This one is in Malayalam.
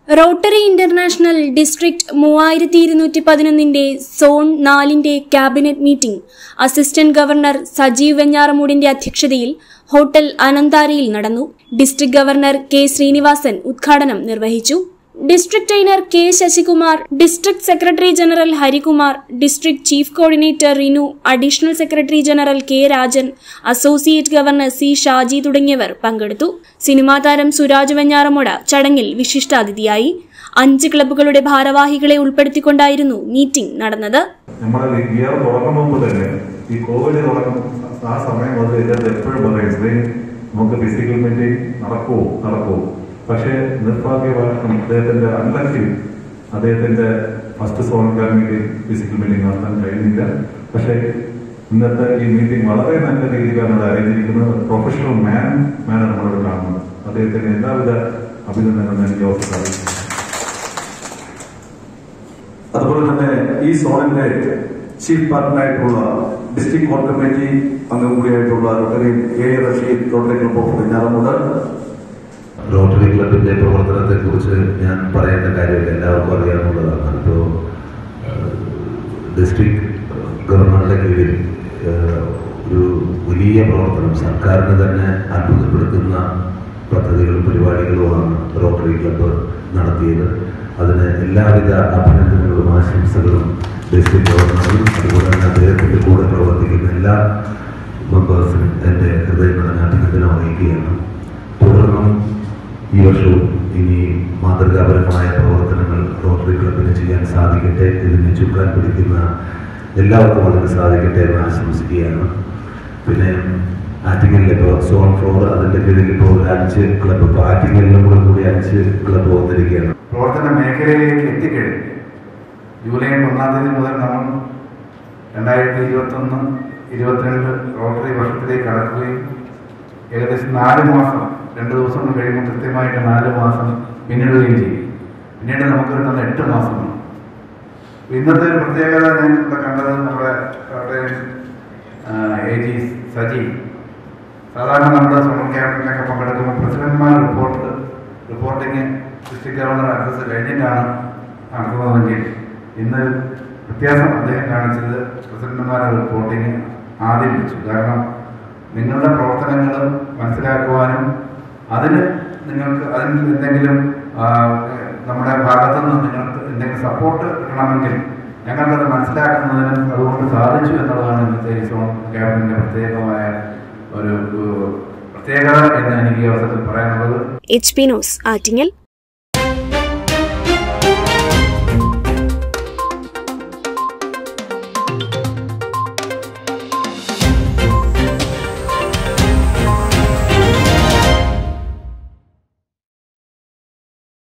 റോട്ടറി ഇന്റർനാഷണൽ ഡിസ്ട്രിക്ട് മൂവായിരത്തി ഇരുന്നൂറ്റി പതിനൊന്നിന്റെ സോൺ നാലിന്റെ cabinet meeting assistant governor Sajeev വെഞ്ഞാറമൂടിന്റെ അധ്യക്ഷതയിൽ ഹോട്ടൽ അനന്താരയിൽ നടന്നു ഡിസ്ട്രിക്ട് ഗവർണർ കെ ശ്രീനിവാസൻ ഉദ്ഘാടനം നിർവഹിച്ചു district trainer K Sasikumar district secretary general Harikumar district chief coordinator Rinu additional secretary general K Rajan associate governor C Shaji തുടങ്ങിയവർ പങ്കെടുത്തു സിനിമാ താരം സുരാജ് വെഞ്ഞാറമൂട് ചടങ്ങിൽ വിശിഷ്ടാതിഥിയായി അഞ്ച് ക്ലബ്ബുകളുടെ ഭാരവാഹികളെ ഉൾപ്പെടുത്തിക്കൊണ്ടായിരുന്നു മീറ്റിംഗ് നടന്നത് നമ്മുടെ ഇയർ തുടങ്ങും മുമ്പ് തന്നെ ഈ കോവിഡ് തുടങ്ങും ആ സമയം മുതൽ ഇതിനകത്ത് എപ്പോഴും പറയും "സ്ക്രീൻ, നമുക്ക് ഫിസിക്കൽ മീറ്റിംഗ് നടക്കുമോ നടക്കുമോ പക്ഷേ നിർഭാഗ്യവശം അദ്ദേഹത്തിന്റെ അൺലക്കിൽ അദ്ദേഹത്തിന്റെ first zonal meeting physical meeting നടത്താൻ കഴിയുന്നില്ല പക്ഷേ ഇന്നത്തെ ഈ മീറ്റിംഗ് വളരെ നല്ല രീതിയിലാണ് ഇവിടെ അറിയിച്ചിരിക്കുന്നത് പ്രൊഫഷണൽ മാൻ മാനാണ് നമ്മളിവിടെ കാണുന്നത് അദ്ദേഹത്തിന് എല്ലാവിധ അഭിനന്ദനങ്ങളും ഞാൻ ഈ അവസരം അറിയിക്കുന്നു അതുപോലെ തന്നെ ഈ സോണിന്റെ ചീഫ് പാർട്ണറായിട്ടുള്ള ഡിസ്ട്രിക്ട് കോർ കമ്മിറ്റി അംഗം കൂടിയായിട്ടുള്ള Rotary A Rasheed Rotary club of Venjaramoodu Rotary ക്ലബിന്റെ പ്രവർത്തനത്തെ കുറിച്ച് ഞാൻ പറയേണ്ട കാര്യമില്ല എല്ലാവർക്കും അറിയാവുന്നതാണ് ഇപ്പോൾ ഡിസ്ട്രിക്ട് ഗവർണറുടെ കീഴിൽ ഏഹ്, ഒരു വലിയ പ്രവർത്തനം സർക്കാരിന് തന്നെ അത്ഭുതപ്പെടുത്തുന്ന പദ്ധതികളും പരിപാടികളുമാണ് റോട്ടറി ക്ലബ്ബ് നടത്തിയത് അതിന് എല്ലാവിധ അഭിനന്ദനങ്ങളും ആശംസകളും ഡിസ്ട്രിക്ട് ഗവർണറും അതുപോലെ തന്നെ അദ്ദേഹത്തിന്റെ കൂടെ പ്രവർത്തിക്കുന്ന എല്ലാ മെമ്പേഴ്സിനും എൻ്റെ ഹൃദയം നിറഞ്ഞ അഭിനന്ദനം അറിയിക്കുകയാണ് തുടർന്നും ഈ വർഷവും ഇനി മാതൃകാപരമായ പ്രവർത്തനങ്ങൾ റോട്ടറി ക്ലബിന് ചെയ്യാൻ സാധിക്കട്ടെ ഇതിന് ചുക്കാൻ പിടിക്കുന്ന എല്ലാവർക്കും അതിന് സാധിക്കട്ടെ എന്ന് ആശംസിക്കുകയാണ് പിന്നെ ആറ്റിങ്ങലിൽ ഇപ്പോൾ സോൺ ഫ്ലോർ അതിൻ്റെ കീഴിൽ ഇപ്പോൾ ഒരു അഞ്ച് ക്ലബ്ബ് ഇപ്പോൾ ആറ്റിങ്ങലിലും കൂടെ കൂടി അഞ്ച് ക്ലബ്ബ് വന്നിരിക്കുകയാണ് പ്രവർത്തന മേഖലയിലേക്ക് എത്തിക്കഴിഞ്ഞു ജൂലൈ ഒന്നാം തീയതി മുതൽ നമ്മൾ രണ്ടായിരത്തി ഇരുപത്തൊന്ന് ഇരുപത്തിരണ്ട് റോട്ടറി വർഷത്തിലേക്ക് കടക്കുകയും ഏകദേശം നാല് മാസം രണ്ട് ദിവസം കൊണ്ട് കഴിയുമ്പോൾ കൃത്യമായിട്ട് നാല് മാസം പിന്നിടുകയും ചെയ്യും പിന്നീട് നമുക്ക് കിട്ടുന്ന എട്ട് മാസമാണ് ഇന്നത്തെ ഒരു പ്രത്യേകത ഞാൻ ഇവിടെ കണ്ടത് നമ്മുടെ കോട്ടയം എ ജി സജി സാധാരണ നമ്മുടെ സോണൽ ക്യാബിനറ്റിലൊക്കെ പങ്കെടുക്കുമ്പോൾ പ്രസിഡന്റ്മാർ report reporting district governor address കഴിഞ്ഞിട്ടാണ് നടത്തുന്നതെങ്കിൽ ഇന്ന് വ്യത്യാസം അദ്ദേഹം കാണിച്ചത് പ്രസിഡന്റുമാരുടെ റിപ്പോർട്ടിങ് ആദ്യം വെച്ചു കാരണം നിങ്ങളുടെ പ്രവർത്തനങ്ങൾ മനസ്സിലാക്കുവാനും അതിന് നിങ്ങൾക്ക് അതിന് എന്തെങ്കിലും ആ, നമ്മുടെ ഭാഗത്തു നിന്ന് നിങ്ങൾക്ക് എന്തെങ്കിലും സപ്പോർട്ട് കിട്ടണമെങ്കിൽ ഞങ്ങൾക്കത് മനസ്സിലാക്കുന്നതിനും അതുകൊണ്ട് സാധിച്ചു എന്നുള്ളതാണ് ഇന്നത്തെ ഈ സോൺ ക്യാബിനറ്റിന്റെ പ്രത്യേകമായ ഒരു ഒരു പ്രത്യേകത എന്ന് എനിക്ക് ഈ അവസരത്തിൽ പറയാനുള്ളത് എച്ച് പി ന്യൂസ് ആറ്റിങ്ങൽ